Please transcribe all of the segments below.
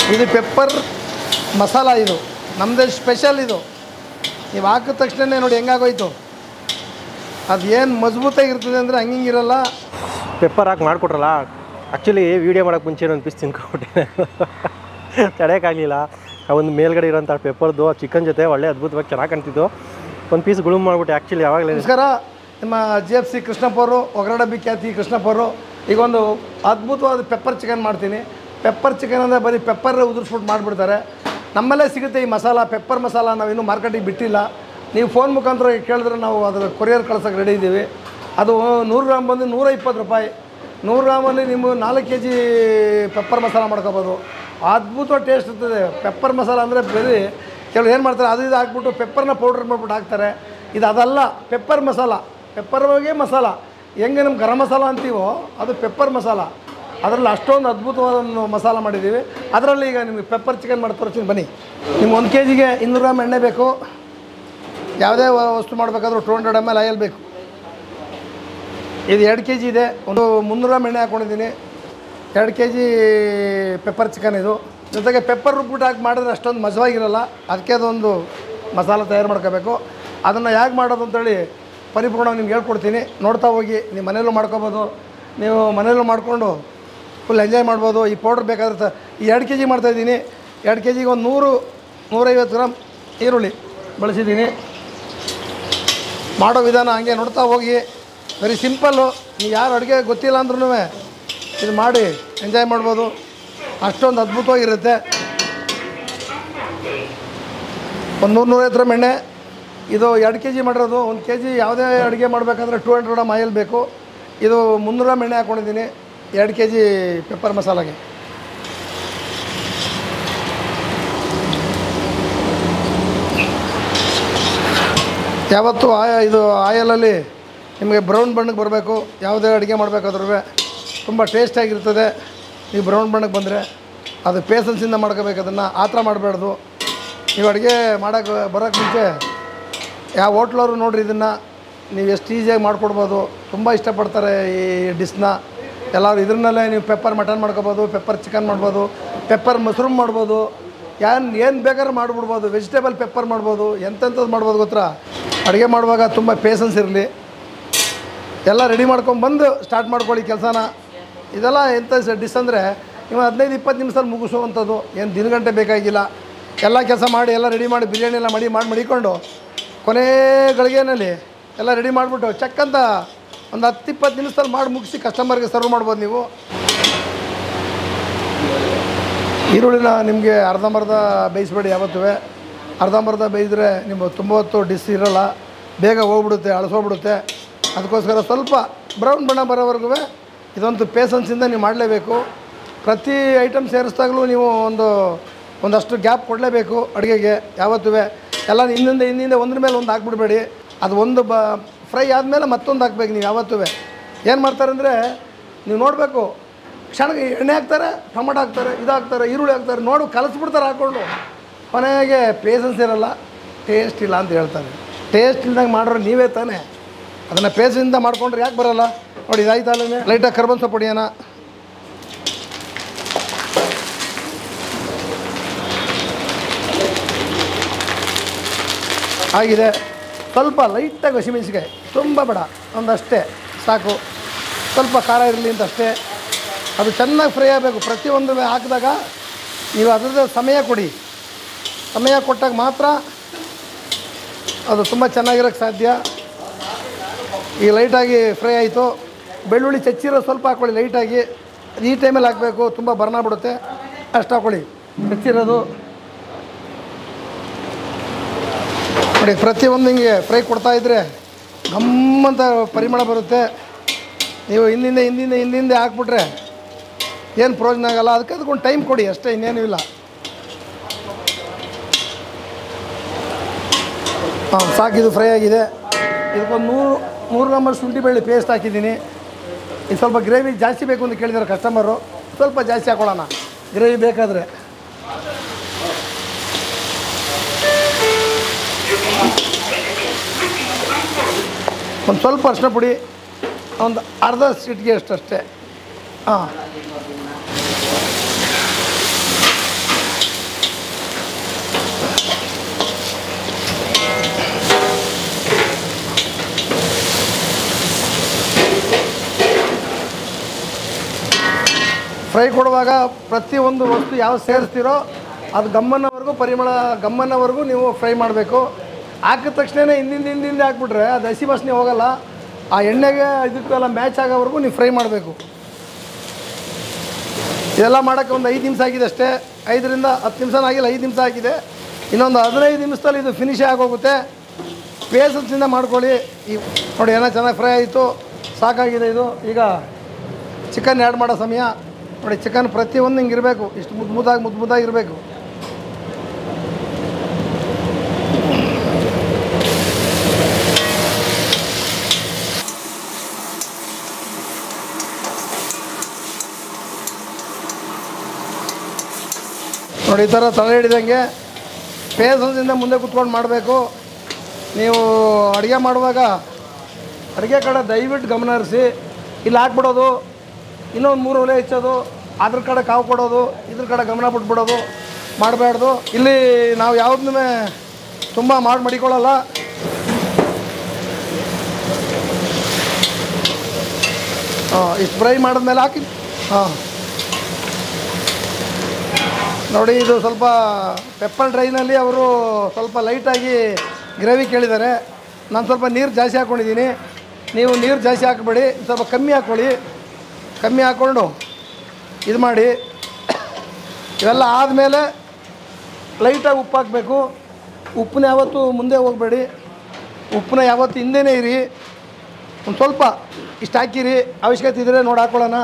ಇದು ಪೆಪ್ಪರ್ ಮಸಾಲ ಇದು ನಮ್ಮದೇ ಸ್ಪೆಷಲ್ ಇದು ನೀವು ಹಾಕಿದ ತಕ್ಷಣ ನೋಡಿ ಹೆಂಗಾಗೋಯ್ತು ಅದು ಏನು ಮಜಬೂತಾಗಿರ್ತದೆ ಅಂದರೆ ಹಂಗಿರಲ್ಲ ಪೆಪ್ಪರ್ ಹಾಕಿ ಮಾಡಿಕೊಟ್ರಲ್ಲ ಆ್ಯಕ್ಚುಲಿ ವೀಡಿಯೋ ಮಾಡೋಕ್ಕೆ ಮುಂಚೆ ಒಂದು ಪೀಸ್ ತಿನ್ಕೊಬಿಟ್ಟೆ ತಡೆಯೋಕ್ಕಾಗಲಿಲ್ಲ ಆ ಒಂದು ಮೇಲ್ಗಡೆ ಇರೋಂಥ ಪೆಪ್ಪರ್ದು ಚಿಕನ್ ಜೊತೆ ಒಳ್ಳೆ ಅದ್ಭುತವಾಗಿ ಚೆನ್ನಾಗಿ ಕಾಣ್ತಿತ್ತು ಒಂದು ಪೀಸ್ ಗುಳುಮ್ ಮಾಡಿಬಿಟ್ಟೆ ಆ್ಯಕ್ಚುಲಿ ಯಾವಾಗಲೇ ನಮಸ್ಕಾರ ನಿಮ್ಮ ಜಿ ಎಫ್ ಸಿ ಕೃಷ್ಣಪ್ಪ ಅವರು ಒಗರಡಬ್ಬಿ ಖ್ಯಾತಿ ಕೃಷ್ಣಪ್ಪ ಅವರು ಈಗ ಒಂದು ಅದ್ಭುತವಾದ ಪೆಪ್ಪರ್ ಚಿಕನ್ ಮಾಡ್ತೀನಿ ಪೆಪ್ಪರ್ ಚಿಕನ್ ಅಂದರೆ ಬರೀ ಪೆಪ್ಪರ್ ಉದುರಿಸ್ಬಿಟ್ಟು ಮಾಡಿಬಿಡ್ತಾರೆ ನಮ್ಮಲ್ಲೇ ಸಿಗುತ್ತೆ ಈ ಮಸಾಲ ಪೆಪ್ಪರ್ ಮಸಾಲ ನಾವು ಇನ್ನೂ ಮಾರ್ಕೆಟಿಗೆ ಬಿಟ್ಟಿಲ್ಲ ನೀವು ಫೋನ್ ಮುಖಾಂತರ ಕೇಳಿದ್ರೆ ನಾವು ಅದರ ಕೊರಿಯರ್ ಕಳ್ಸೋಕೆ ರೆಡಿ ಇದ್ದೀವಿ ಅದು ನೂರು ಗ್ರಾಮ್ ಬಂದು ನೂರ ಇಪ್ಪತ್ತು ರೂಪಾಯಿ ನೂರು ಗ್ರಾಮಲ್ಲಿ ನೀವು ನಾಲ್ಕು ಕೆ ಜಿ ಪೆಪ್ಪರ್ ಮಸಾಲ ಮಾಡ್ಕೋಬೋದು ಅದ್ಭುತ ಟೇಸ್ಟ್ ಇರ್ತದೆ ಪೆಪ್ಪರ್ ಮಸಾಲ ಅಂದರೆ ಬರೀ ಕೆಲವು ಏನು ಮಾಡ್ತಾರೆ ಅದು ಇದು ಹಾಕ್ಬಿಟ್ಟು ಪೆಪ್ಪರ್ನ ಪೌಡ್ರ್ ಮಾಡ್ಬಿಟ್ಟು ಹಾಕ್ತಾರೆ ಇದು ಅದಲ್ಲ ಪೆಪ್ಪರ್ ಮಸಾಲ ಪೆಪ್ಪರ್ ಬಗ್ಗೆ ಮಸಾಲ ಹೆಂಗೆ ನಮ್ಮ ಗರಂ ಮಸಾಲ ಅಂತೀವೋ ಅದು ಪೆಪ್ಪರ್ ಮಸಾಲ ಅದರಲ್ಲಿ ಅಷ್ಟೊಂದು ಅದ್ಭುತವಾದ ಒಂದು ಮಸಾಲ ಮಾಡಿದ್ದೀವಿ ಅದರಲ್ಲಿ ಈಗ ನಿಮಗೆ ಪೆಪ್ಪರ್ ಚಿಕನ್ ಮಾಡಿ ತೋರಿಸ್ತೀನಿ ಬನ್ನಿ ನಿಮ್ಗೆ ಒಂದು ಕೆ ಜಿಗೆ ಇನ್ನೂರು ಗ್ರಾಮ್ ಎಣ್ಣೆ ಬೇಕು ಯಾವುದೇ ವ- ವಸ್ತು ಮಾಡಬೇಕಾದ್ರೂ two hundred M L oil ಬೇಕು ಇದು ಎರಡು ಕೆ ಜಿ ಇದೆ ಒಂದು ಮುನ್ನೂರು ಗ್ರಾಮ್ ಎಣ್ಣೆ ಹಾಕ್ಕೊಂಡಿದ್ದೀನಿ ಎರಡು ಕೆ ಜಿ ಪೆಪ್ಪರ್ ಚಿಕನ್ ಇದು ಜೊತೆಗೆ ಪೆಪ್ಪರ್ ರುಬ್ಬಿಟ್ಟು ಹಾಕಿ ಮಾಡಿದ್ರೆ ಅಷ್ಟೊಂದು ಮಜವಾಗಿರಲ್ಲ ಅದಕ್ಕೆ ಅದೊಂದು ಮಸಾಲ ತಯಾರು ಮಾಡ್ಕೋಬೇಕು ಅದನ್ನು ಹೇಗೆ ಮಾಡೋದು ಅಂತೇಳಿ ಪರಿಪೂರ್ಣವಾಗಿ ನಿಮ್ಗೆ ಹೇಳ್ಕೊಡ್ತೀನಿ ನೋಡ್ತಾ ಹೋಗಿ ನೀವು ಮನೇಲೂ ಮಾಡ್ಕೋಬೋದು ನೀವು ಮನೇಲೂ ಮಾಡಿಕೊಂಡು ಫುಲ್ ಎಂಜಾಯ್ ಮಾಡ್ಬೋದು ಈ ಪೌಡ್ರ್ ಬೇಕಾದ್ರೆ ತ- ಈ ಎರಡು ಕೆ ಜಿ ಮಾಡ್ತಾಯಿದ್ದೀನಿ ಎರಡು ಕೆ ಜಿಗೆ ಒಂದು ನೂರು ನೂರೈವತ್ತು ಗ್ರಾಮ್ ಈರುಳ್ಳಿ ಬಳಸಿದ್ದೀನಿ ಮಾಡೋ ವಿಧಾನ ಹಂಗೆ ನೋಡ್ತಾ ಹೋಗಿ ವೆರಿ ಸಿಂಪಲ್ಲು ನೀವು ಯಾರು ಅಡುಗೆ ಗೊತ್ತಿಲ್ಲ ಅಂದ್ರೂ ಇದು ಮಾಡಿ ಎಂಜಾಯ್ ಮಾಡ್ಬೋದು ಅಷ್ಟೊಂದು ಅದ್ಭುತವಾಗಿರುತ್ತೆ ಒಂದು ನೂರು ನೂರೈವತ್ತು ಗ್ರಾಮ್ ಎಣ್ಣೆ ಇದು ಎರಡು ಕೆ ಜಿ ಮಾಡಿರೋದು ಒಂದು ಕೆ ಜಿ ಯಾವುದೇ ಅಡುಗೆ ಮಾಡಬೇಕಂದ್ರೆ ಟೂ ಹಂಡ್ರೆಡ್ ಗ್ರಾಮ್ ಆಯಿಲ್ ಬೇಕು ಇದು ಮುನ್ನೂರು ಗ್ರಾಮ್ ಎಣ್ಣೆ ಹಾಕ್ಕೊಂಡಿದ್ದೀನಿ ಎರಡು ಕೆ ಜಿ ಪೆಪ್ಪರ್ ಮಸಾಲಾಗೆ ಯಾವತ್ತೂ ಆಯ ಇದು ಆಯಲಲ್ಲಿ ನಿಮಗೆ ಬ್ರೌನ್ ಬಣ್ಣಕ್ಕೆ ಬರಬೇಕು ಯಾವುದೇ ಅಡುಗೆ ಮಾಡಬೇಕಾದ್ರೂ ತುಂಬ ಟೇಸ್ಟಾಗಿರ್ತದೆ ನೀವು ಬ್ರೌನ್ ಬಣ್ಣಕ್ಕೆ ಬಂದರೆ ಅದು ಪೇಸನ್ಸಿಂದ ಮಾಡ್ಕೋಬೇಕು ಅದನ್ನು ಆ ಥರ ಮಾಡಬಾರ್ದು ನೀವು ಅಡುಗೆ ಮಾಡೋಕ್ಕೆ ಬರೋಕ್ಕೆ ಮುಂಚೆ ಯಾವ ಹೋಟ್ಲವರು ನೋಡ್ರಿ ಇದನ್ನು ನೀವು ಎಷ್ಟು ಈಸಿಯಾಗಿ ಮಾಡಿಕೊಡ್ಬೋದು ತುಂಬ ಇಷ್ಟಪಡ್ತಾರೆ ಈ ಡಿಶ್ನ ಎಲ್ಲರೂ ಇದ್ರನ್ನಲ್ಲೇ ನೀವು ಪೆಪ್ಪರ್ ಮಟನ್ ಮಾಡ್ಕೋಬೋದು ಪೆಪ್ಪರ್ ಚಿಕನ್ ಮಾಡ್ಬೋದು ಪೆಪ್ಪರ್ ಮಶ್ರೂಮ್ ಮಾಡ್ಬೋದು ಏನು ಏನು ಬೇಕಾದ್ರೂ ಮಾಡಿಬಿಡ್ಬೋದು ವೆಜಿಟೇಬಲ್ ಪೆಪ್ಪರ್ ಮಾಡ್ಬೋದು ಎಂತೆಂಥದ್ದು ಮಾಡ್ಬೋದು ಗೊತ್ತಾ ಅಡುಗೆ ಮಾಡುವಾಗ ತುಂಬ ಪೇಸನ್ಸ್ ಇರಲಿ ಎಲ್ಲ ರೆಡಿ ಮಾಡ್ಕೊಂಡು ಬಂದು ಸ್ಟಾರ್ಟ್ ಮಾಡ್ಕೊಳ್ಳಿ ಕೆಲಸನ ಇದೆಲ್ಲ ಎಂಥ ಡಿಸ್ ಅಂದರೆ ನೀವು ಹದಿನೈದು ಇಪ್ಪತ್ತು ನಿಮಿಷದಲ್ಲಿ ಮುಗಿಸುವಂಥದ್ದು ಏನು ದಿನಗಂಟೆ ಬೇಕಾಗಿಲ್ಲ ಎಲ್ಲ ಕೆಲಸ ಮಾಡಿ ಎಲ್ಲ ರೆಡಿ ಮಾಡಿ ಬಿರಿಯಾನಿ ಎಲ್ಲ ಮಾಡಿ ಮಾಡಿ ಮಡಿಕೊಂಡು ಕೊನೆ ಗಳಿಗೆನಲ್ಲಿ ಎಲ್ಲ ರೆಡಿ ಮಾಡಿಬಿಟ್ಟು ಚೆಕ್ ಅಂತ ಒಂದು ಹತ್ತು ಇಪ್ಪತ್ತು ನಿಮಿಷದಲ್ಲಿ ಮಾಡಿ ಮುಗಿಸಿ ಕಸ್ಟಮರ್ಗೆ ಸರ್ವ್ ಮಾಡ್ಬೋದು ನೀವು ಈರುಳ್ಳಿನ ನಿಮಗೆ ಅರ್ಧಂಬರ್ಧ ಬೇಯಿಸ್ಬೇಡಿ ಯಾವತ್ತೂ ಅರ್ಧಂಬರ್ಧ ಬೇಯಿದ್ರೆ ನಿಮ್ಮ ತುಂಬ ಹೊತ್ತು ಡಿಸ್ ಇರೋಲ್ಲ ಬೇಗ ಹೋಗ್ಬಿಡುತ್ತೆ ಅಳಸೋಗ್ಬಿಡುತ್ತೆ ಅದಕ್ಕೋಸ್ಕರ ಸ್ವಲ್ಪ ಬ್ರೌನ್ ಬಣ್ಣ ಬರೋವರೆಗೂ ಇದೊಂದು ಪೇಸನ್ಸಿಂದ ನೀವು ಮಾಡಲೇಬೇಕು ಪ್ರತಿ ಐಟಮ್ ಸೇರಿಸಿದಾಗಲೂ ನೀವು ಒಂದು ಒಂದಷ್ಟು ಗ್ಯಾಪ್ ಕೊಡಲೇಬೇಕು ಅಡುಗೆಗೆ ಯಾವತ್ತೂ ಎಲ್ಲ ಹಿಂದಿಂದ ಹಿಂದಿಂದ ಒಂದ್ರ ಮೇಲೆ ಒಂದು ಹಾಕ್ಬಿಡ್ಬೇಡಿ ಅದು ಒಂದು ಬ ಫ್ರೈ ಆದಮೇಲೆ ಮತ್ತೊಂದು ಹಾಕ್ಬೇಕು ನೀವು ಯಾವತ್ತೂ ಏನು ಮಾಡ್ತಾರೆ ಅಂದರೆ ನೀವು ನೋಡಬೇಕು ಕ್ಷಣಕ್ಕೆ ಎಣ್ಣೆ ಹಾಕ್ತಾರೆ ಟೊಮಟೊ ಹಾಕ್ತಾರೆ ಇದು ಹಾಕ್ತಾರೆ ಈರುಳ್ಳಿ ಹಾಕ್ತಾರೆ ನೋಡು ಕಲಸ್ಬಿಡ್ತಾರೆ ಹಾಕ್ಕೊಂಡು ಕೊನೆಗೆ ಪೇಸನ್ಸ್ ಇರಲ್ಲ ಟೇಸ್ಟ್ ಇಲ್ಲ ಅಂತ ಹೇಳ್ತಾರೆ ಟೇಸ್ಟ್ ಇಲ್ದಂಗೆ ಮಾಡೋರು ನೀವೇ ತಾನೇ ಅದನ್ನು ಪೇಸನ್ಸಿಂದ ಮಾಡ್ಕೊಂಡ್ರೆ ಯಾಕೆ ಬರಲ್ಲ ನೋಡಿ ಇದಾಯ್ತಲ್ಲ ಲೈಟಾಗಿ ಕರ್ಬನ್ ಸೊಪ್ಪು ಹೊಡಿಯೋಣ ಆಗಿದೆ ಸ್ವಲ್ಪ ಲೈಟಾಗಿ ಹಸಿಮೆಣಸಿಕಾಯಿ ತುಂಬ ಬೇಡ ಒಂದಷ್ಟೇ ಸಾಕು ಸ್ವಲ್ಪ ಖಾರ ಇರಲಿ ಅಂತ ಅಷ್ಟೇ ಅದು ಚೆನ್ನಾಗಿ ಫ್ರೈ ಆಗಬೇಕು ಪ್ರತಿಯೊಂದು ಹಾಕಿದಾಗ ನೀವು ಅದರದ್ದು ಸಮಯ ಕೊಡಿ ಸಮಯ ಕೊಟ್ಟಾಗ ಮಾತ್ರ ಅದು ತುಂಬ ಚೆನ್ನಾಗಿರೋಕ್ಕೆ ಸಾಧ್ಯ ಈಗ ಲೈಟಾಗಿ ಫ್ರೈ ಆಯಿತು ಬೆಳ್ಳುಳ್ಳಿ ಚಚ್ಚಿರೋ ಸ್ವಲ್ಪ ಹಾಕ್ಕೊಳ್ಳಿ ಲೈಟಾಗಿ ಈ ಟೈಮಲ್ಲಿ ಹಾಕಬೇಕು ತುಂಬ ಬರ್ನ ಬಿಡುತ್ತೆ ಅಷ್ಟು ಹಾಕ್ಕೊಳ್ಳಿ ಚಚ್ಚಿರೋದು ನೋಡಿ ಪ್ರತಿಯೊಂದು ಹಿಂಗೆ ಫ್ರೈ ಕೊಡ್ತಾ ಇದ್ದರೆ ಗಮ್ಮಂತ ಪರಿಮಳ ಬರುತ್ತೆ ನೀವು ಹಿಂದಿಂದ ಹಿಂದಿಂದ ಹಿಂದಿಂದ ಹಾಕ್ಬಿಟ್ರೆ ಏನು ಪ್ರಯೋಜನ ಆಗಲ್ಲ ಅದಕ್ಕೆ ಅದಕ್ಕೊಂದು ಟೈಮ್ ಕೊಡಿ ಅಷ್ಟೇ ಇನ್ನೇನು ಇಲ್ಲ ಹಾಂ ಸಾಕಿದು ಫ್ರೈ ಆಗಿದೆ ಇದಕ್ಕೊಂದು ನೂರು ನೂರು ಗ್ರಾಮಲ್ಲಿ ಶುಂಠಿ ಬೆಳ್ಳಿ ಪೇಸ್ಟ್ ಹಾಕಿದ್ದೀನಿ ಇದು ಸ್ವಲ್ಪ ಗ್ರೇವಿ ಜಾಸ್ತಿ ಬೇಕು ಅಂತ ಕೇಳಿದ್ದಾರೆ ಕಸ್ಟಮರು ಸ್ವಲ್ಪ ಜಾಸ್ತಿ ಹಾಕೊಳ್ಳೋಣ ಗ್ರೇವಿ ಬೇಕಾದರೆ ಒಂದು ಸ್ವಲ್ಪ ಅರಿಶಿನ ಪುಡಿ ಒಂದು ಅರ್ಧ ಸಿಟಿಗೆ ಅಷ್ಟು ಅಷ್ಟೇ ಹಾಂ ಫ್ರೈ ಕೊಡುವಾಗ ಪ್ರತಿಯೊಂದು ವಸ್ತು ಯಾವ ಸೇರಿಸ್ತೀರೋ ಅದು ಗಮ್ಮನವರೆಗೂ ಪರಿಮಳ ಗಮ್ಮನವರೆಗೂ ನೀವು ಫ್ರೈ ಮಾಡಬೇಕು ಹಾಕಿದ ತಕ್ಷಣ ಹಿಂದಿಂದ ಹಿಂದಿಂದ ಹಾಕ್ಬಿಟ್ರೆ ಅದು ಹಸಿ ವಾಸನೆ ಹೋಗಲ್ಲ ಆ ಎಣ್ಣೆಗೆ ಇದಕ್ಕೆಲ್ಲ ಮ್ಯಾಚ್ ಆಗೋವರೆಗೂ ನೀವು ಫ್ರೈ ಮಾಡಬೇಕು ಇದೆಲ್ಲ ಮಾಡೋಕ್ಕೆ ಒಂದು ಐದು ನಿಮಿಷ ಆಗಿದೆ ಅಷ್ಟೇ ಐದರಿಂದ ಹತ್ತು ನಿಮಿಷ ಆಗಿಲ್ಲ ಐದು ನಿಮಿಷ ಆಗಿದೆ ಇನ್ನೊಂದು ಹದಿನೈದು ನಿಮಿಷದಲ್ಲಿ ಇದು ಫಿನಿಶ್ ಆಗೋಗುತ್ತೆ ಪೇಸನ್ಸಿಂದ ಮಾಡ್ಕೊಳ್ಳಿ ಈ ನೋಡಿ ಏನೋ ಚೆನ್ನಾಗಿ ಫ್ರೈ ಆಯಿತು ಸಾಕಾಗಿದೆ ಇದು ಈಗ ಚಿಕನ್ ಆ್ಯಡ್ ಮಾಡೋ ಸಮಯ ನೋಡಿ ಚಿಕನ್ ಪ್ರತಿಯೊಂದು ಹಿಂಗೆ ಇರಬೇಕು ಇಷ್ಟು ಮುದ್ದು ಮುದ್ದಾಗಿ ಮುದ್ದು ಮುದ್ದಾಗಿ ಇರಬೇಕು ನೋಡಿ ಈ ಥರ ತಲೆ ಹಿಡಿದಂಗೆ ಪೇಸನ್ಸಿಂದ ಮುಂದೆ ಕುತ್ಕೊಂಡು ಮಾಡಬೇಕು ನೀವು ಅಡುಗೆ ಮಾಡುವಾಗ ಅಡುಗೆ ಕಡೆ ದಯವಿಟ್ಟು ಗಮನ ಹರಿಸಿ ಇಲ್ಲಿ ಹಾಕ್ಬಿಡೋದು ಇನ್ನೊಂದು ಮೂರು ಒಲೆ ಹೆಚ್ಚೋದು ಅದ್ರ ಕಡೆ ಕಾವು ಕೊಡೋದು ಇದ್ರ ಕಡೆ ಗಮನ ಬಿಟ್ಬಿಡೋದು ಮಾಡಬಾರ್ದು ಇಲ್ಲಿ ನಾವು ಯಾವುದನ್ನೂ ತುಂಬ ಮಾಡಿ ಮಡಿಕೊಳ್ಳಲ್ಲ ಹಾಂ ಇಷ್ಟು ಫ್ರೈ ಮಾಡಿದ್ಮೇಲೆ ಹಾಕಿ ಹಾಂ ನೋಡಿ ಇದು ಸ್ವಲ್ಪ ಪೆಪ್ಪರ್ ಡ್ರೈನಲ್ಲಿ ಅವರು ಸ್ವಲ್ಪ ಲೈಟಾಗಿ ಗ್ರೇವಿ ಕೇಳಿದ್ದಾರೆ ನಾನು ಸ್ವಲ್ಪ ನೀರು ಜಾಸ್ತಿ ಹಾಕ್ಕೊಂಡಿದ್ದೀನಿ ನೀವು ನೀರು ಜಾಸ್ತಿ ಹಾಕಬೇಡಿ ಸ್ವಲ್ಪ ಕಮ್ಮಿ ಹಾಕ್ಕೊಳ್ಳಿ ಕಮ್ಮಿ ಹಾಕ್ಕೊಂಡು ಇದು ಮಾಡಿ ಇವೆಲ್ಲ ಆದಮೇಲೆ ಲೈಟಾಗಿ ಉಪ್ಪು ಹಾಕಬೇಕು ಉಪ್ಪನ್ನ ಯಾವತ್ತೂ ಮುಂದೆ ಹೋಗಬೇಡಿ ಉಪ್ಪನ್ನ ಯಾವತ್ತು ಹಿಂದೆನೇ ಇರಿ ಒಂದು ಸ್ವಲ್ಪ ಇಷ್ಟು ಹಾಕಿರಿ ಅವಶ್ಯಕತೆ ಇದ್ದರೆ ನೋಡಿ ಹಾಕ್ಕೊಳ್ಳೋಣ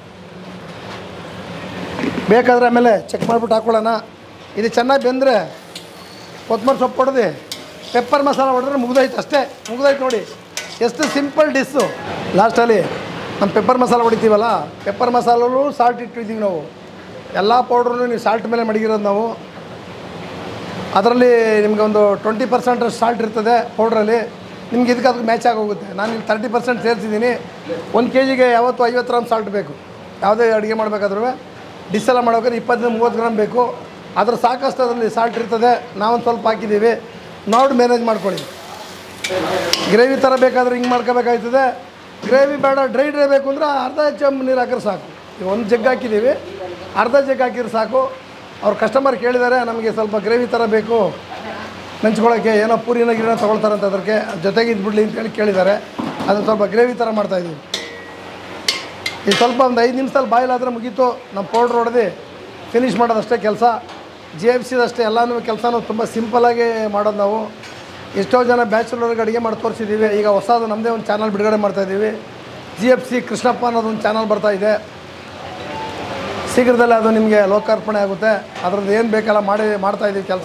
ಬೇಕಾದ್ರೆ ಆಮೇಲೆ ಚೆಕ್ ಮಾಡಿಬಿಟ್ಟು ಹಾಕ್ಕೊಳ್ಳೋಣ ಇದು ಚೆನ್ನಾಗಿ ಬೆಂದರೆ ಕೊತ್ತಂಬರಿ ಸೊಪ್ಪು ಹೊಡೆದು ಪೆಪ್ಪರ್ ಮಸಾಲ ಹೊಡೆದ್ರೆ ಮುಗ್ದೋಯ್ತು ಅಷ್ಟೇ ಮುಗ್ದೋಯ್ತು ನೋಡಿ ಎಷ್ಟು ಸಿಂಪಲ್ ಡಿಸ್ಸು ಲಾಸ್ಟಲ್ಲಿ ನಮ್ಮ ಪೆಪ್ಪರ್ ಮಸಾಲ ಹೊಡಿತೀವಲ್ಲ ಪೆಪ್ಪರ್ ಮಸಾಲಲ್ಲೂ ಸಾಲ್ಟ್ ಇಟ್ಟಿದ್ದೀವಿ ನಾವು ಎಲ್ಲ ಪೌಡ್ರೂ ನೀವು ಸಾಲ್ಟ್ ಮೇಲೆ ಮಡಗಿರೋದು ನಾವು ಅದರಲ್ಲಿ ನಿಮಗೆ ಒಂದು ಟ್ವೆಂಟಿ ಪರ್ಸೆಂಟ್ ಸಾಲ್ಟ್ ಇರ್ತದೆ ಪೌಡ್ರಲ್ಲಿ ನಿಮ್ಗೆ ಇದಕ್ಕೆ ಅದಕ್ಕೆ ಮ್ಯಾಚ್ ಆಗೋಗುತ್ತೆ ನಾನು ಇಲ್ಲಿ ತರ್ಟಿ ಪರ್ಸೆಂಟ್ ಸೇರಿಸಿದ್ದೀನಿ ಒಂದು ಕೆ ಜಿಗೆ ಯಾವತ್ತು ಐವತ್ತು ಗ್ರಾಮ್ ಸಾಲ್ಟ್ ಬೇಕು ಯಾವುದೇ ಅಡುಗೆ ಮಾಡಬೇಕಾದ್ರೂ ಡಿಸ್ ಎಲ್ಲ ಮಾಡ್ಬೇಕಾದ್ರೆ ಇಪ್ಪತ್ತರಿಂದ ಮೂವತ್ತು ಗ್ರಾಮ್ ಬೇಕು ಅದ್ರ ಸಾಕಷ್ಟು ಅದರಲ್ಲಿ ಸಾಲ್ಟ್ ಇರ್ತದೆ ನಾವೊಂದು ಸ್ವಲ್ಪ ಹಾಕಿದ್ದೀವಿ ನೋಡಿ ಮ್ಯಾನೇಜ್ ಮಾಡ್ಕೊಳ್ಳಿ ಗ್ರೇವಿ ಥರ ಬೇಕಾದ್ರೆ ಹಿಂಗೆ ಮಾಡ್ಕೋಬೇಕಾಗ್ತದೆ ಗ್ರೇವಿ ಬೇಡ ಡ್ರೈ ಡ್ರೈ ಬೇಕು ಅಂದ್ರೆ ಅರ್ಧ ಚಮ್ ನೀರು ಹಾಕಿದ್ರೆ ಸಾಕು ಈಗ ಒಂದು ಜಗ್ ಹಾಕಿದ್ದೀವಿ ಅರ್ಧ ಜಗ್ ಹಾಕಿದ್ರೆ ಸಾಕು ಅವ್ರ ಕಸ್ಟಮರ್ ಕೇಳಿದ್ದಾರೆ ನಮಗೆ ಸ್ವಲ್ಪ ಗ್ರೇವಿ ಥರ ಬೇಕು ನೆಂಚ್ಕೊಳ್ಳೋಕ್ಕೆ ಏನೋ ಪೂರಿನ ಗಿರಿನ ತೊಗೊಳ್ತಾರಂತ ಅದಕ್ಕೆ ಜೊತೆಗೆ ಇದ್ಬಿಡ್ಲಿ ಅಂತೇಳಿ ಕೇಳಿದ್ದಾರೆ ಅದನ್ನು ಸ್ವಲ್ಪ ಗ್ರೇವಿ ಥರ ಮಾಡ್ತಾಯಿದ್ದೀವಿ ಇದು ಸ್ವಲ್ಪ ಒಂದು ಐದು ನಿಮಿಷದಲ್ಲಿ ಬಾಯ್ಲ್ ಆದರೆ ಮುಗೀತು ನಮ್ಮ ಪೌಡ್ರ್ ಹೊಡೆದು ಫಿನಿಷ್ ಮಾಡೋದಷ್ಟೇ ಕೆಲಸ ಜಿ ಎಫ್ ಸಿದಷ್ಟೇ ಎಲ್ಲನೂ ಕೆಲಸನೂ ತುಂಬ ಸಿಂಪಲಾಗಿ ಮಾಡೋದು ನಾವು ಎಷ್ಟೋ ಜನ ಬ್ಯಾಚುಲರ್ಗೆ ಅಡುಗೆ ಮಾಡಿ ತೋರಿಸಿದ್ದೀವಿ ಈಗ ಹೊಸದು ನಮ್ಮದೇ ಒಂದು ಚಾನಲ್ ಬಿಡುಗಡೆ ಮಾಡ್ತಾಯಿದ್ದೀವಿ ಜಿ ಎಫ್ ಸಿ ಕೃಷ್ಣಪ್ಪ ಅನ್ನೋದೊಂದು ಚಾನಲ್ ಬರ್ತಾ ಇದೆ ಶೀಘ್ರದಲ್ಲೇ ಅದು ನಿಮಗೆ ಲೋಕಾರ್ಪಣೆ ಆಗುತ್ತೆ ಅದ್ರದ್ದು ಏನು ಬೇಕೆಲ್ಲ ಮಾಡಿ ಮಾಡ್ತಾಯಿದ್ದೀವಿ ಕೆಲಸ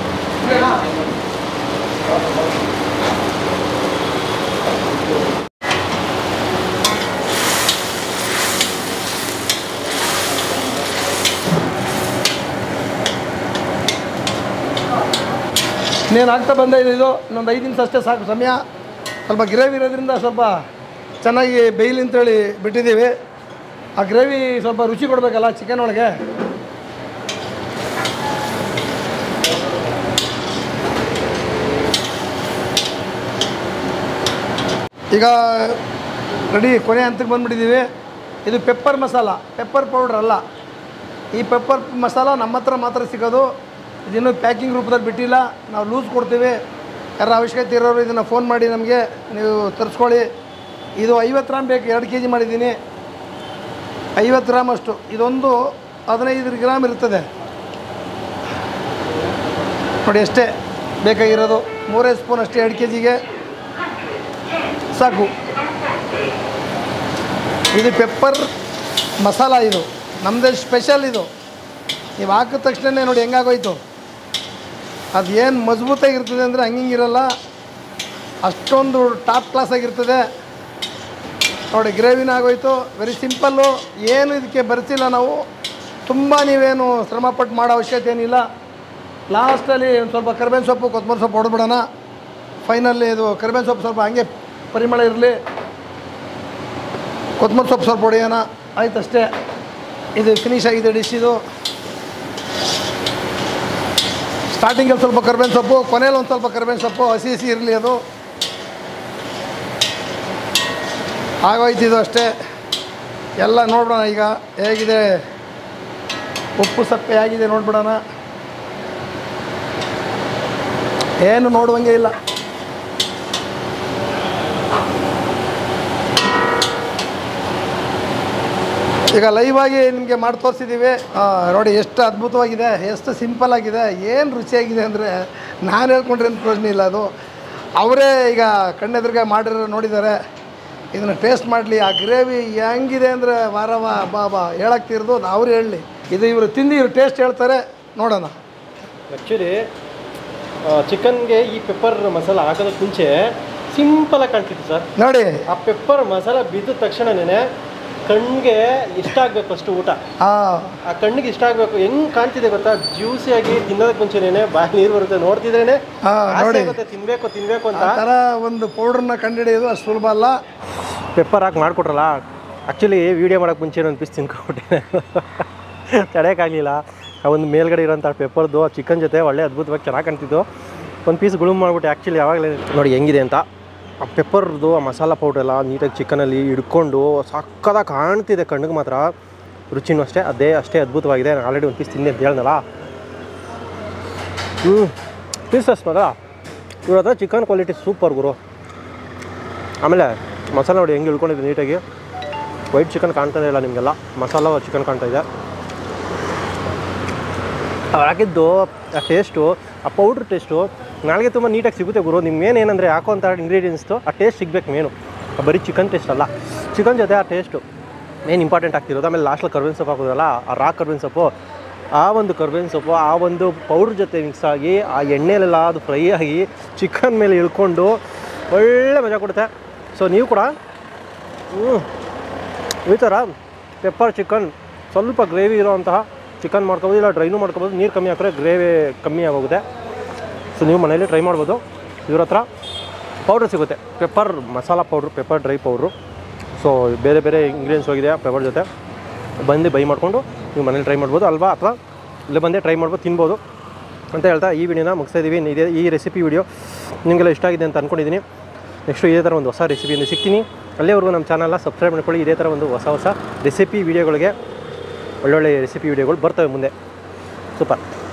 ಇನ್ನೇನು ಆಗ್ತಾ ಬಂದೇ ಇದೆ ಇದು ಇನ್ನೊಂದು ಐದು ನಿಮಿಷ ಅಷ್ಟೇ ಸಾಕು ಸಮಯ ಸ್ವಲ್ಪ ಗ್ರೇವಿ ಇರೋದ್ರಿಂದ ಸ್ವಲ್ಪ ಚೆನ್ನಾಗಿ ಬೇಯ್ಲಿ ಅಂತೇಳಿ ಬಿಟ್ಟಿದ್ದೀವಿ ಆ ಗ್ರೇವಿ ಸ್ವಲ್ಪ ರುಚಿ ಕೊಡಬೇಕಲ್ಲ ಚಿಕನ್ ಒಳಗೆ ಈಗ ರೆಡಿ ಕೊನೆ ಹಂತಕ್ಕೆ ಬಂದುಬಿಟ್ಟಿದ್ದೀವಿ ಇದು ಪೆಪ್ಪರ್ ಮಸಾಲ ಪೆಪ್ಪರ್ ಪೌಡ್ರ್ ಅಲ್ಲ ಈ ಪೆಪ್ಪರ್ ಮಸಾಲ ನಮ್ಮ ಹತ್ರ ಮಾತ್ರ ಸಿಗೋದು ಇದಿನ್ನೂ ಪ್ಯಾಕಿಂಗ್ ರೂಪದಲ್ಲಿ ಬಿಟ್ಟಿಲ್ಲ ನಾವು ಲೂಸ್ ಕೊಡ್ತೀವಿ ಯಾರ ಅವಶ್ಯಕತೆ ಇರೋರು ಇದನ್ನು ಫೋನ್ ಮಾಡಿ ನಮಗೆ ನೀವು ತರಿಸ್ಕೊಳ್ಳಿ ಇದು ಐವತ್ತು ಗ್ರಾಮ್ ಬೇಕು ಎರಡು ಕೆ ಜಿ ಮಾಡಿದ್ದೀನಿ ಐವತ್ತು ಗ್ರಾಮ್ ಅಷ್ಟು ಇದೊಂದು ಹದಿನೈದು ಗ್ರಾಮ್ ಇರ್ತದೆ ನೋಡಿ ಅಷ್ಟೇ ಬೇಕಾಗಿರೋದು ಮೂರೇ ಸ್ಪೂನ್ ಅಷ್ಟೇ ಎರಡು ಕೆ ಜಿಗೆ ಸಾಕು ಇದು ಪೆಪ್ಪರ್ ಮಸಾಲ ಇದು ನಮ್ಮದೇ ಸ್ಪೆಷಲ್ ಇದು ನೀವು ಹಾಕಿದ ತಕ್ಷಣ ನೋಡಿ ಹೆಂಗಾಗೋಯ್ತು ಅದು ಏನು ಮಜಬೂತಾಗಿರ್ತದೆ ಅಂದರೆ ಹಂಗಿರಲ್ಲ ಅಷ್ಟೊಂದು ಟಾಪ್ ಕ್ಲಾಸಾಗಿರ್ತದೆ ನೋಡಿ ಗ್ರೇವಿನ ಆಗೋಯ್ತು ವೆರಿ ಸಿಂಪಲ್ಲು ಏನು ಇದಕ್ಕೆ ಬರ್ತಿಲ್ಲ ನಾವು ತುಂಬ ನೀವೇನು ಶ್ರಮಪಟ್ಟು ಮಾಡೋ ಅವಶ್ಯಕತೆ ಏನಿಲ್ಲ ಲಾಸ್ಟಲ್ಲಿ ಒಂದು ಸ್ವಲ್ಪ ಕರಿಬೇವಿನ ಸೊಪ್ಪು ಕೊತ್ತಂಬರಿ ಸೊಪ್ಪು ಹೊಡೆದ್ಬಿಡೋಣ ಫೈನಲ್ಲಿ ಇದು ಕರಿಬೇವಿನ ಸೊಪ್ಪು ಸ್ವಲ್ಪ ಹಂಗೆ ಪರಿಮಳ ಇರಲಿ ಕೊತ್ತಂಬರಿ ಸೊಪ್ಪು ಸ್ವಲ್ಪ ಹೊಡೆಯೋಣ ಆಯ್ತು ಅಷ್ಟೇ ಇದು ಫಿನಿಶ್ ಆಗಿದೆ ಡಿಶ್ ಇದು ಸ್ಟಾರ್ಟಿಂಗಲ್ಲಿ ಸ್ವಲ್ಪ ಕರಿಬೇವಿನ ಸೊಪ್ಪು ಕೊನೆಯಲ್ಲಿ ಒಂದು ಸ್ವಲ್ಪ ಕರಿಬೇವಿನ ಸೊಪ್ಪು ಹಸಿ ಹಸಿ ಇರಲಿ ಅದು ಆಗೋಯ್ತು ಇದು ಅಷ್ಟೇ ಎಲ್ಲ ನೋಡೋಣ ಈಗ ಹೇಗಿದೆ ಉಪ್ಪು ಸಪ್ಪೆ ಆಗಿದೆ ನೋಡ್ಬಿಡೋಣ ಏನು ನೋಡುವಂಗೆ ಇಲ್ಲ ಈಗ ಲೈವ್ ಆಗಿ ನಿಮಗೆ ಮಾಡಿ ತೋರಿಸಿದ್ದೀವಿ ಆ, ನೋಡಿ ಎಷ್ಟು ಅದ್ಭುತವಾಗಿದೆ ಎಷ್ಟು ಸಿಂಪಲ್ ಆಗಿದೆ ಏನು ರುಚಿಯಾಗಿದೆ ಅಂದರೆ ನಾನು ಹೇಳ್ಕೊಂಡ್ರೆ ಏನು ಪ್ರಶ್ನೆ ಇಲ್ಲ ಅದು ಅವರೇ ಈಗ ಕಣ್ಣೆದುರಿಗೆ ಮಾಡಿರೋ ನೋಡಿದ್ದಾರೆ ಇದನ್ನು ಟೇಸ್ಟ್ ಮಾಡಲಿ ಆ ಗ್ರೇವಿ ಹೆಂಗಿದೆ ಅಂದರೆ ವಾರವ ಬಾ ಬಾ ಹೇಳಕ್ತಿರೋದು ಅವ್ರು ಹೇಳಲಿ ಇದು ಇವರು ತಿಂದು ಇವ್ರು ಟೇಸ್ಟ್ ಹೇಳ್ತಾರೆ ನೋಡೋಣ ಆ್ಯಕ್ಚುಲಿ ಚಿಕನ್ಗೆ ಈ ಪೆಪ್ಪರ್ ಮಸಾಲ ಹಾಕೋದಕ್ಕೆ ಮುಂಚೆ ಸಿಂಪಲಾಗಿ ಕಾಣ್ತಿತ್ತು ಸರ್ ನೋಡಿ ಆ ಪೆಪ್ಪರ್ ಮಸಾಲ ಬಿದ್ದ ತಕ್ಷಣನೇ ಕಣ್ಣಿಗೆ ಇಷ್ಟ ಆಗಬೇಕು ಫಸ್ಟ್ ಊಟ ಹಾಂ ಆ ಕಣ್ಣಿಗೆ ಇಷ್ಟ ಆಗಬೇಕು ಹೆಂಗ್ ಕಾಣ್ತಿದೆ ಗೊತ್ತಾ ಜ್ಯೂಸಿಯಾಗಿ ತಿನ್ನೋದಕ್ಕೆ ಮುಂಚೆನೇ ಬಾಯಿ ನೀರು ಬರುತ್ತೆ ನೋಡ್ತಿದ್ರೇನೆ ಹಾ, ಆಸೆ ನೋಡಿ. ಆಗುತ್ತೆ, ತಿನ್ಬೇಕು ತಿನ್ಬೇಕು ಅಂತ ಆ ಥರ ಒಂದು ಪೌಡ್ರನ್ನ ಕಂಡುಹಿಡಿಯೋದು ಅಷ್ಟು ಸುಲಭ ಅಲ್ಲ ಪೆಪ್ಪರ್ ಹಾಕಿ ಮಾಡಿಕೊಟ್ರಲ್ಲ ಆ್ಯಕ್ಚುಲಿ ವೀಡಿಯೋ ಮಾಡೋಕ್ಕೆ ಮುಂಚೆ ಒಂದು ಪೀಸ್ ತಿನ್ಕೊಬಿಟ್ಟೆ ತಡೆಯೋಕ್ಕಾಗಲಿಲ್ಲ ಆ ಒಂದು ಮೇಲ್ಗಡೆ ಇರೋಂಥ ಪೆಪ್ಪರ್ದು ಆ ಚಿಕನ್ ಜೊತೆ ಒಳ್ಳೆ ಅದ್ಭುತವಾಗಿ ಚೆನ್ನಾಗಿ ಕಾಣ್ತಿತ್ತು ಒಂದು ಪೀಸ್ ಗುಳುಮ್ ಮಾಡಿಬಿಟ್ಟು ಆ್ಯಕ್ಚುಲಿ ಯಾವಾಗಲೇ ನೋಡಿ ಹೆಂಗಿದೆ ಅಂತ ಆ ಪೆಪ್ಪರ್ದು ಆ ಮಸಾಲ ಪೌಡ್ರ್ ಎಲ್ಲ ನೀಟಾಗಿ ಚಿಕನಲ್ಲಿ ಹಿಡ್ಕೊಂಡು ಸಕ್ಕದಾಗಿ ಕಾಣ್ತಿದೆ ಕಣ್ಣಿಗೆ ಮಾತ್ರ ರುಚಿನೂ ಅಷ್ಟೇ ಅದೇ ಅಷ್ಟೇ ಅದ್ಭುತವಾಗಿದೆ ನಾನು ಆಲ್ರೆಡಿ ಒಂದು ಪೀಸ್ ತಿಂದೆ ಅಂತ ಹೇಳ್ದಲ್ಲ ಹ್ಞೂ ಪೀಸಸ್ ಮಾತ್ರ ಇವ್ರ ಹತ್ರ ಚಿಕನ್ ಕ್ವಾಲಿಟಿ ಸೂಪರ್ ಗುರು ಆಮೇಲೆ ಮಸಾಲ ನೋಡಿ ಹೆಂಗೆ ಇಳ್ಕೊಂಡಿದೆ ನೀಟಾಗಿ ವೈಟ್ ಚಿಕನ್ ಕಾಣ್ತಾನೆ ಇಲ್ಲ ನಿಮಗೆಲ್ಲ ಮಸಾಲ ಚಿಕನ್ ಕಾಣ್ತಾ ಇದೆ ಅವ್ರು ಹಾಕಿದ್ದು ಆ ಟೇಸ್ಟು ಆ ಪೌಡ್ರ್ ಟೇಸ್ಟು ನಾಳೆಗೆ ತುಂಬ ನೀಟಾಗಿ ಸಿಗುತ್ತೆ ಗುರು ನಿಮ್ಮ ಮೇನ್ ಏನಂದರೆ ಹಾಕೋಂಥ ಇಂಗ್ರೀಡಿಯೆಂಟ್ಸ್ದು ಆ ಟೇಸ್ಟ್ ಸಿಗ್ಬೇಕು ಮೇನು ಬರೀ ಚಿಕನ್ ಟೇಸ್ಟ್ ಅಲ್ಲ ಚಿಕನ್ ಜೊತೆ ಆ ಟೇಸ್ಟು ಮೇನ್ ಇಂಪಾರ್ಟೆಂಟ್ ಆಗ್ತಿರೋದು ಆಮೇಲೆ ಲಾಸ್ಟಲ್ಲಿ ಕರ್ಬೇವಿನ ಸೊಪ್ಪು ಹಾಕೋದಲ್ಲ ಆ ರಾ ಕರ್ಬೇವಿನ ಸೊಪ್ಪು ಆ ಒಂದು ಕರ್ಬೇವಿನ ಸೊಪ್ಪು ಆ ಒಂದು ಪೌಡ್ರ್ ಜೊತೆ ಮಿಕ್ಸ್ ಆಗಿ ಆ ಎಣ್ಣೆಲೆಲ್ಲ ಅದು ಫ್ರೈ ಆಗಿ ಚಿಕನ್ ಮೇಲೆ ಇಳ್ಕೊಂಡು ಒಳ್ಳೆ ಮಜಾ ಕೊಡುತ್ತೆ ಸೊ ನೀವು ಕೂಡ ಹ್ಞೂ ಈ ಥರ ಪೆಪ್ಪರ್ ಚಿಕನ್ ಸ್ವಲ್ಪ ಗ್ರೇವಿ ಇರೋವಂತಹ ಚಿಕನ್ ಮಾಡ್ಕೋಬೋದು ಇಲ್ಲ ಡ್ರೈನು ಮಾಡ್ಕೋಬೋದು ನೀರು ಕಮ್ಮಿ ಹಾಕಿದ್ರೆ ಗ್ರೇವಿ ಕಮ್ಮಿ ಆಗೋಗುತ್ತೆ ಸೊ ನೀವು ಮನೇಲಿ ಟ್ರೈ ಮಾಡ್ಬೋದು ಇವ್ರ ಹತ್ರ ಪೌಡ್ರ್ ಸಿಗುತ್ತೆ pepper masala powder pepper dry powder so ಬೇರೆ ಬೇರೆ ಇಂಗ್ರೀಡಿಯೆಂಟ್ಸ್ ಹೋಗಿದೆ ಪೆಪ್ಪರ್ ಜೊತೆ ಬಂದು ಬೈ ಮಾಡಿಕೊಂಡು ನೀವು ಮನೇಲಿ ಟ್ರೈ ಮಾಡ್ಬೋದು ಅಲ್ವಾ ಅಥವಾ ಇಲ್ಲೇ ಬಂದೇ ಟ್ರೈ ಮಾಡ್ಬೋದು ತಿನ್ಬೋದು ಅಂತ ಹೇಳ್ತಾ ಈ ವಿಡಿಯೋನ ಮುಗಿಸ್ತಾ ಇದ್ದೀವಿ ಇದೇ ಈ ರೆಸಿಪಿ ವಿಡಿಯೋ ನಿಮಗೆಲ್ಲ ಇಷ್ಟ ಆಗಿದೆ ಅಂತ ಅಂದ್ಕೊಂಡಿದ್ದೀನಿ ನೆಕ್ಸ್ಟು ಇದೇ ಥರ ಒಂದು ಹೊಸ ರೆಸಿಪಿಯಿಂದ ಸಿಗ್ತೀನಿ ಅಲ್ಲಿವರೆಗೂ ನಮ್ಮ ಚಾನಲ್ನ ಸಬ್ಸ್ಕ್ರೈಬ್ ಮಾಡ್ಕೊಳ್ಳಿ ಇದೇ ಥರ ಒಂದು ಹೊಸ ಹೊಸ ರೆಸಿಪಿ ವಿಡಿಯೋಗಳಿಗೆ ಒಳ್ಳೊಳ್ಳೆ ರೆಸಿಪಿ ವಿಡಿಯೋಗಳು ಬರ್ತವೆ ಮುಂದೆ ಸೂಪರ್